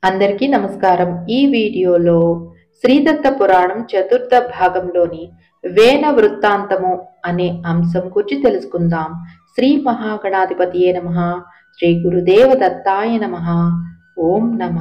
అందరికీ నమస్కారం ఈ వీడియోలో శ్రీదత్త పురాణం చతుర్థ భాగంలోని వేన వృత్తాంతము అనే అంశం గురించి తెలుసుకుందాం శ్రీ మహాగణాధిపతియే నమ శ్రీ గురుదేవ దత్తాయ నమ ఓం నమ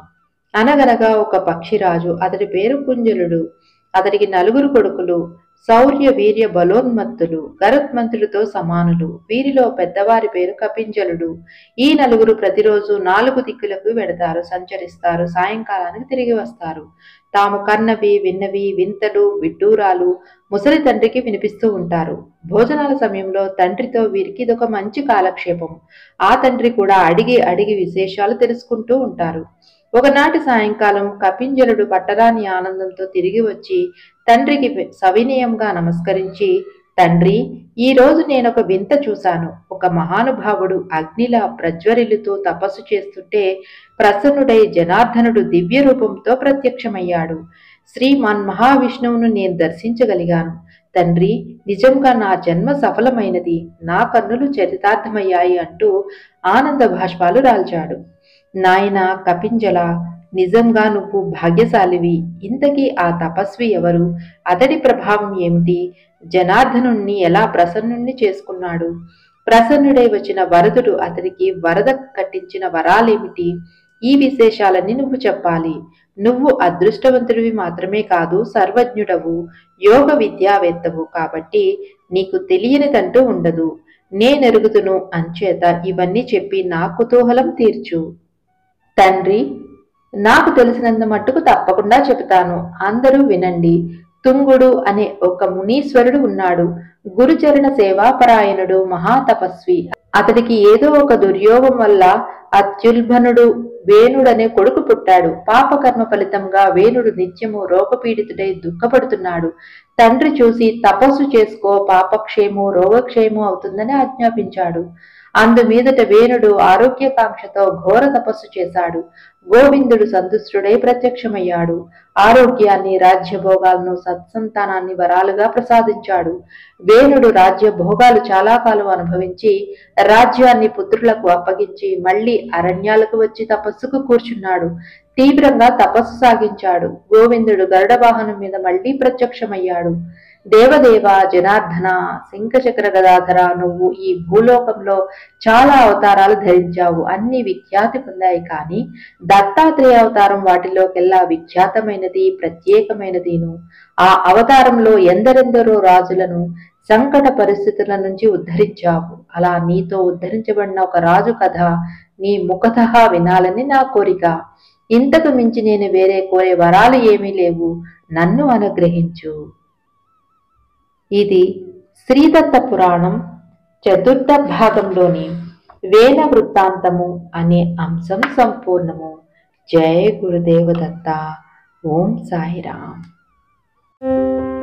అనగనగా ఒక పక్షిరాజు అతడి పేరు కుంజలుడు అతడికి నలుగురు కొడుకులు శౌర్య వీర్య బలోన్మత్తులు గరుత్మంతుడితో సమానులు వీరిలో పెద్దవారి పేరు కపింజలుడు ఈ నలుగురు ప్రతిరోజు నాలుగు దిక్కులకు వెడతారు సంచరిస్తారు సాయంకాలానికి తిరిగి వస్తారు తాము కన్నవి విన్నవి వింతలు విడ్డూరాలు ముసలి తండ్రికి వినిపిస్తూ ఉంటారు భోజనాల సమయంలో తండ్రితో వీరికి ఇదొక మంచి కాలక్షేపం ఆ తండ్రి కూడా అడిగి అడిగి విశేషాలు తెలుసుకుంటూ ఉంటారు ఒకనాటి సాయంకాలం కపింజలుడు పట్టరాని ఆనందంతో తిరిగి వచ్చి తండ్రికి సవినయంగా నమస్కరించి తండ్రి ఈ రోజు నేను ఒక వింత చూశాను ఒక మహానుభావుడు అగ్నిలా ప్రజ్వరిల్లుతూ తపస్సు చేస్తుంటే ప్రసన్నుడై జనార్దనుడు దివ్య రూపంతో ప్రత్యక్షమయ్యాడు శ్రీమాన్ మహావిష్ణువును నేను దర్శించగలిగాను తండ్రి నిజంగా నా జన్మ సఫలమైనది నా కన్నులు చరితార్థమయ్యాయి అంటూ ఆనంద భాష్పాలు రాల్చాడు నాయన కపింజల నిజంగా నువ్వు భాగ్యశాలివి ఇంతకీ ఆ తపస్వి ఎవరు అతడి ప్రభావం ఏమిటి జనార్దనుణ్ణి ఎలా ప్రసన్నుణ్ణి చేసుకున్నాడు ప్రసన్నుడై వచ్చిన వరదుడు అతడికి వరద కట్టించిన వరాలేమిటి ఈ విశేషాలన్నీ నువ్వు చెప్పాలి నువ్వు అదృష్టవంతుడివి మాత్రమే కాదు సర్వజ్ఞుడవు యోగ విద్యావేత్తవు కాబట్టి నీకు తెలియనిదంటూ ఉండదు నేనెరుగుతును అంచేత ఇవన్నీ చెప్పి నా కుతూహలం తీర్చు తండ్రి నాకు తెలిసినంత మట్టుకు తప్పకుండా చెబుతాను అందరూ వినండి తుంగుడు అనే ఒక మునీశ్వరుడు ఉన్నాడు గురుచరణ సేవాపరాయణుడు మహాతపస్వి అతడికి ఏదో ఒక దుర్యోగం వల్ల అత్యుల్భనుడు వేణుడనే కొడుకు పుట్టాడు పాపకర్మ ఫలితంగా వేణుడు నిత్యము రోగపీడితుడై దుఃఖపడుతున్నాడు తండ్రి చూసి తపస్సు చేసుకో పాపక్షేమో రోగక్షేమో అవుతుందని ఆజ్ఞాపించాడు అందు మీదట వేణుడు ఆరోగ్యకాంక్షతో ఘోర తపస్సు చేశాడు గోవిందుడు సంతుష్టుడై ప్రత్యక్షమయ్యాడు ఆరోగ్యాన్ని రాజ్యభోగాలను సత్సంతానాన్ని వరాలుగా ప్రసాదించాడు వేణుడు రాజ్య భోగాలు చాలా కాలం అనుభవించి రాజ్యాన్ని పుత్రులకు అప్పగించి మళ్లీ అరణ్యాలకు వచ్చి తపస్సుకు కూర్చున్నాడు తీవ్రంగా తపస్సు సాగించాడు గోవిందుడు గరుడ వాహనం మీద మళ్లీ ప్రత్యక్షమయ్యాడు దేవదేవ జనార్దన శంఖచక్ర గదాధర నువ్వు ఈ భూలోకంలో చాలా అవతారాలు ధరించావు అన్ని విఖ్యాతి పొందాయి కానీ దత్తాత్రేయ అవతారం వాటిలోకెల్లా విఖ్యాతమైనది ప్రత్యేకమైనదిను ఆ అవతారంలో ఎందరెందరో రాజులను సంకట పరిస్థితుల నుంచి ఉద్ధరించావు అలా నీతో ఉద్ధరించబడిన ఒక రాజు కథ నీ ముఖత వినాలని నా కోరిక ఇంతకు మించి నేను వేరే కోరే వరాలు ఏమీ లేవు నన్ను అనుగ్రహించు ఇది శ్రీదత్త పురాణం చతుర్థ భాగంలోని వేల వృత్తాంతము అనే అంశం సంపూర్ణము జయ గురుదేవ దత్త ఓం సాయిరామ్